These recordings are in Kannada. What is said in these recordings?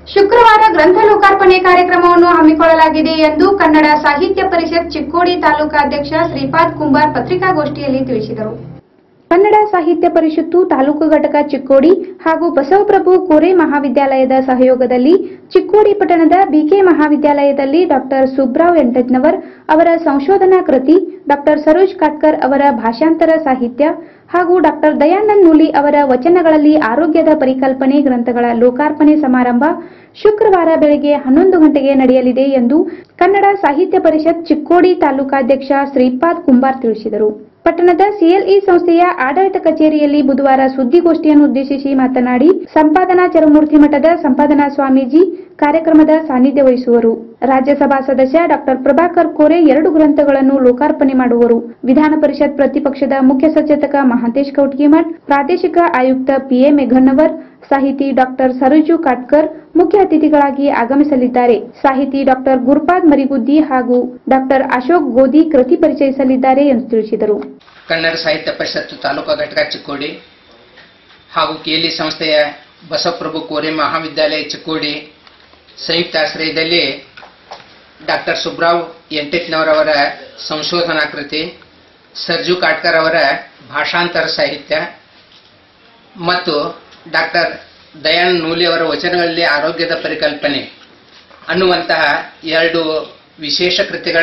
ಶುಕ್ರವಾರ ಗ್ರಂಥ ಲೋಕಾರ್ಪಣೆ ಕಾರ್ಯಕ್ರಮವನ್ನು ಹಮ್ಮಿಕೊಳ್ಳಲಾಗಿದೆ ಎಂದು ಕನ್ನಡ ಸಾಹಿತ್ಯ ಪರಿಷತ್ ಚಿಕ್ಕೋಡಿ ತಾಲೂಕಾಧ್ಯಕ್ಷ ಶ್ರೀಪಾದ್ ಕುಂಬಾರ್ ಪತ್ರಿಕಾಗೋಷ್ಠಿಯಲ್ಲಿ ತಿಳಿಸಿದರು ಕನ್ನಡ ಸಾಹಿತ್ಯ ಪರಿಷತ್ತು ತಾಲೂಕು ಘಟಕ ಚಿಕ್ಕೋಡಿ ಹಾಗೂ ಬಸವಪ್ರಭು ಕೋರೆ ಮಹಾವಿದ್ಯಾಲಯದ ಸಹಯೋಗದಲ್ಲಿ ಚಿಕ್ಕೋಡಿ ಪಟ್ಟಣದ ಬಿಕೆ ಮಹಾವಿದ್ಯಾಲಯದಲ್ಲಿ ಡಾಕ್ಟರ್ ಸುಬ್ರಾವ್ ಎಂಟಜ್ನವರ್ ಅವರ ಸಂಶೋಧನಾ ಕೃತಿ ಡಾಕ್ಟರ್ ಸರೋಜ್ ಕಾಟ್ಕರ್ ಅವರ ಭಾಷಾಂತರ ಸಾಹಿತ್ಯ ಹಾಗೂ ಡಾಕ್ಟರ್ ದಯಾನಂದ್ ನೂಲಿ ಅವರ ವಚನಗಳಲ್ಲಿ ಆರೋಗ್ಯದ ಪರಿಕಲ್ಪನೆ ಗ್ರಂಥಗಳ ಲೋಕಾರ್ಪಣೆ ಸಮಾರಂಭ ಶುಕ್ರವಾರ ಬೆಳಗ್ಗೆ ಹನ್ನೊಂದು ಗಂಟೆಗೆ ನಡೆಯಲಿದೆ ಎಂದು ಕನ್ನಡ ಸಾಹಿತ್ಯ ಪರಿಷತ್ ಚಿಕ್ಕೋಡಿ ತಾಲೂಕಾಧ್ಯಕ್ಷ ಶ್ರೀಪಾದ್ ಕುಂಬಾರ್ ತಿಳಿಸಿದರು ಪಟ್ಟಣದ ಸಿಎಲ್ಇ ಸಂಸ್ಥೆಯ ಆಡಳಿತ ಕಚೇರಿಯಲ್ಲಿ ಬುಧವಾರ ಸುದ್ದಿಗೋಷ್ಠಿಯನ್ನು ಉದ್ದೇಶಿಸಿ ಮಾತನಾಡಿ ಸಂಪಾದನಾ ಚರಮೂರ್ತಿ ಮಠದ ಸಂಪಾದನಾ ಸ್ವಾಮೀಜಿ ಕಾರ್ಯಕ್ರಮದ ಸಾನ್ನಿಧ್ಯ ವಹಿಸುವರು ರಾಜ್ಯಸಭಾ ಸದಸ್ಯ ಡಾಕ್ಟರ್ ಪ್ರಭಾಕರ್ ಕೋರೆ ಎರಡು ಗ್ರಂಥಗಳನ್ನು ಲೋಕಾರ್ಪಣೆ ಮಾಡುವರು ವಿಧಾನ ಪರಿಷತ್ ಪ್ರತಿಪಕ್ಷದ ಮುಖ್ಯ ಸಚೇತಕ ಮಹಾಂತೇಶ್ ಕೌಟ್ಗಿಮಠ್ ಪ್ರಾದೇಶಿಕ ಆಯುಕ್ತ ಪಿಎ ಮೆಘನ್ನವರ್ ಸಾಹಿತಿ ಡಾಕ್ಟರ್ ಸರೋಜು ಕಾಟ್ಕರ್ ಮುಖ್ಯ ಅತಿಥಿಗಳಾಗಿ ಆಗಮಿಸಲಿದ್ದಾರೆ ಸಾಹಿತಿ ಡಾಕ್ಟರ್ ಗುರುಪಾದ್ ಮರಿಗುದ್ದಿ ಹಾಗೂ ಡಾಕ್ಟರ್ ಅಶೋಕ್ ಗೋದಿ ಕೃತಿ ಪರಿಚಯಿಸಲಿದ್ದಾರೆ ಎಂದು ತಿಳಿಸಿದರು ಕನ್ನಡ ಸಾಹಿತ್ಯ ಪರಿಷತ್ತು ತಾಲೂಕಾ ಘಟಕ ಚಿಕ್ಕೋಡಿ ಹಾಗೂ ಕೇಲಿ ಸಂಸ್ಥೆಯ ಬಸವಪ್ರಭು ಕೋರೆ ಮಹಾವಿದ್ಯಾಲಯ ಚಿಕ್ಕೋಡಿ ಸಂಯುಕ್ತ ಆಶ್ರಯದಲ್ಲಿ ಡಾಕ್ಟರ್ ಸುಬ್ರಾವ್ ಎಂಟೆತ್ನವರವರ ಸಂಶೋಧನಾ ಕೃತಿ ಸರ್ಜು ಕಾಟ್ಕರ್ ಅವರ ಭಾಷಾಂತರ ಸಾಹಿತ್ಯ ಮತ್ತು ಡಾಕ್ಟರ್ ದಯಾನಂದ್ ನೂಲಿ ಅವರ ವಚನಗಳಲ್ಲಿ ಆರೋಗ್ಯದ ಪರಿಕಲ್ಪನೆ ಅನ್ನುವಂತಹ ಎರಡು ವಿಶೇಷ ಕೃತಿಗಳ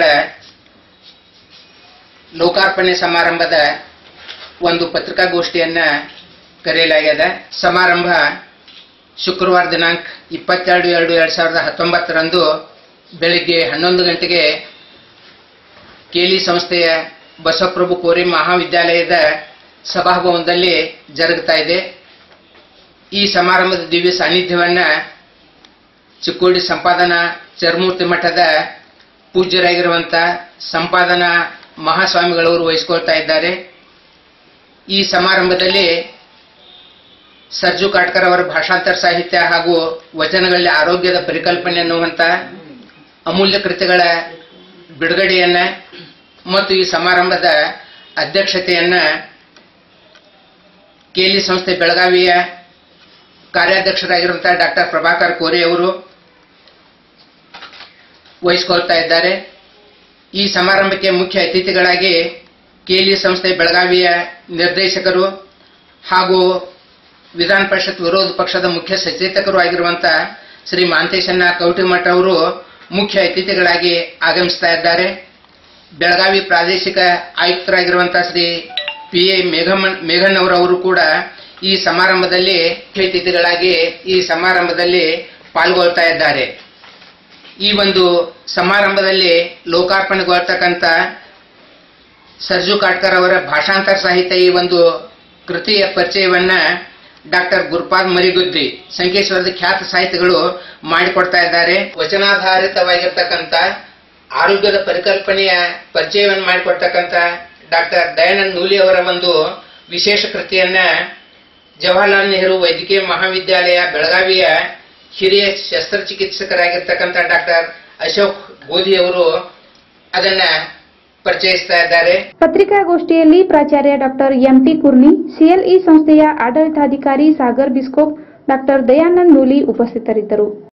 ಲೋಕಾರ್ಪಣೆ ಸಮಾರಂಭದ ಒಂದು ಪತ್ರಿಕಾಗೋಷ್ಠಿಯನ್ನ ಕರೆಯಲಾಗಿದೆ ಸಮಾರಂಭ ಶುಕ್ರವಾರ ದಿನಾಂಕ ಇಪ್ಪತ್ತೆರಡು ಎರಡು ಎರಡ್ ಸಾವಿರದ ಹತ್ತೊಂಬತ್ತರಂದು ಬೆಳಿಗ್ಗೆ ಹನ್ನೊಂದು ಗಂಟೆಗೆ ಕೇಲಿ ಸಂಸ್ಥೆಯ ಬಸವಪ್ರಭು ಕೋರಿ ಮಹಾವಿದ್ಯಾಲಯದ ಸಭಾಭವನದಲ್ಲಿ ಜರುಗುತ್ತಾ ಇದೆ ಈ ಸಮಾರಂಭದ ದಿವ್ಯ ಸಾನ್ನಿಧ್ಯವನ್ನ ಚಿಕ್ಕೋಡಿ ಸಂಪಾದನಾ ಚರ್ಮೂರ್ತಿ ಮಠದ ಪೂಜ್ಯರಾಗಿರುವಂತ ಸಂಪಾದನಾ ಮಹಾಸ್ವಾಮಿಗಳವರು ವಹಿಸಿಕೊಳ್ತಾ ಇದ್ದಾರೆ ಈ ಸಮಾರಂಭದಲ್ಲಿ ಸರ್ಜು ಕಾಟ್ಕರ್ ಅವರ ಭಾಷಾಂತರ ಸಾಹಿತ್ಯ ಹಾಗೂ ವಚನಗಳಲ್ಲಿ ಆರೋಗ್ಯದ ಪರಿಕಲ್ಪನೆ ಅನ್ನುವಂತ ಅಮೂಲ್ಯ ಕೃತಿಗಳ ಬಿಡುಗಡೆಯನ್ನ ಮತ್ತು ಈ ಸಮಾರಂಭದ ಅಧ್ಯಕ್ಷತೆಯನ್ನ ಕೇಲಿ ಸಂಸ್ಥೆ ಬೆಳಗಾವಿಯ ಕಾರ್ಯಾಧ್ಯಕ್ಷರಾಗಿರುವಂತಹ ಡಾಕ್ಟರ್ ಪ್ರಭಾಕರ್ ಕೋರೆ ಅವರು ವಹಿಸಿಕೊಳ್ತಾ ಇದ್ದಾರೆ ಈ ಸಮಾರಂಭಕ್ಕೆ ಮುಖ್ಯ ಅತಿಥಿಗಳಾಗಿ ಕೇಲಿ ಸಂಸ್ಥೆ ಬೆಳಗಾವಿಯ ನಿರ್ದೇಶಕರು ಹಾಗೂ ವಿಧಾನ ಪರಿಷತ್ ವಿರೋಧ ಪಕ್ಷದ ಮುಖ್ಯ ಸಚೇತಕರು ಆಗಿರುವಂತಹ ಶ್ರೀ ಮಾಂತೇಶನ್ನ ಕೌಟಿಮಠ ಅವರು ಮುಖ್ಯ ಅತಿಥಿಗಳಾಗಿ ಆಗಮಿಸ್ತಾ ಇದ್ದಾರೆ ಬೆಳಗಾವಿ ಪ್ರಾದೇಶಿಕ ಆಯುಕ್ತರಾಗಿರುವಂತಹ ಶ್ರೀ ಪಿ ಎ ಮೇಘಮನ್ ಮೇಘನ್ ಅವರವರು ಕೂಡ ಈ ಸಮಾರಂಭದಲ್ಲಿ ಮುಖ್ಯ ಅತಿಥಿಗಳಾಗಿ ಈ ಸಮಾರಂಭದಲ್ಲಿ ಪಾಲ್ಗೊಳ್ತಾ ಇದ್ದಾರೆ ಈ ಒಂದು ಸಮಾರಂಭದಲ್ಲಿ ಲೋಕಾರ್ಪಣೆಗೊಳ್ತಕ್ಕಂಥ ಸರ್ಜು ಕಾಟ್ಕರ್ ಅವರ ಭಾಷಾಂತರ ಸಾಹಿತ್ಯ ಈ ಒಂದು ಕೃತಿಯ ಪರಿಚಯವನ್ನ ಡಾಕ್ಟರ್ ಗುರುಪಾದ್ ಮರಿಗುದ್ದಿ ಸಂಕೇಶ್ವರದ ಖ್ಯಾತ ಸಾಹಿತಿಗಳು ಮಾಡಿಕೊಡ್ತಾ ಇದ್ದಾರೆ ವಚನಾಧಾರಿತವಾಗಿರ್ತಕ್ಕಂಥ ಆರೋಗ್ಯದ ಪರಿಕಲ್ಪನೆಯ ಪರಿಚಯವನ್ನು ಮಾಡಿಕೊಡ್ತಕ್ಕಂಥ ಡಾಕ್ಟರ್ ದಯಾನಂದ್ ನೂಲಿ ಅವರ ಒಂದು ವಿಶೇಷ ಕೃತಿಯನ್ನ ಜವಾಹರ್ಲಾಲ್ ನೆಹರು ವೈದ್ಯಕೀಯ ಮಹಾವಿದ್ಯಾಲಯ ಬೆಳಗಾವಿಯ ಹಿರಿಯ ಶಸ್ತ್ರಚಿಕಿತ್ಸಕರಾಗಿರ್ತಕ್ಕಂಥ ಡಾಕ್ಟರ್ ಅಶೋಕ್ ಗೋಧಿ ಅವರು ಅದನ್ನ ಪರಿಚಯಿಸ್ತಾ ಇದ್ದಾರೆ ಪತ್ರಿಕಾಗೋಷ್ಠಿಯಲ್ಲಿ ಪ್ರಾಚಾರ್ಯ ಡಾಕ್ಟರ್ ಎಂಟಿ ಕುರ್ನಿ ಸಿಎಲ್ಇ ಸಂಸ್ಥೆಯ ಆಡಳಿತಾಧಿಕಾರಿ ಸಾಗರ್ ಬಿಸ್ಕೋಪ್ ಡಾಕ್ಟರ್ ದಯಾನಂದ್ ನೂಲಿ ಉಪಸ್ಥಿತರಿದ್ದರು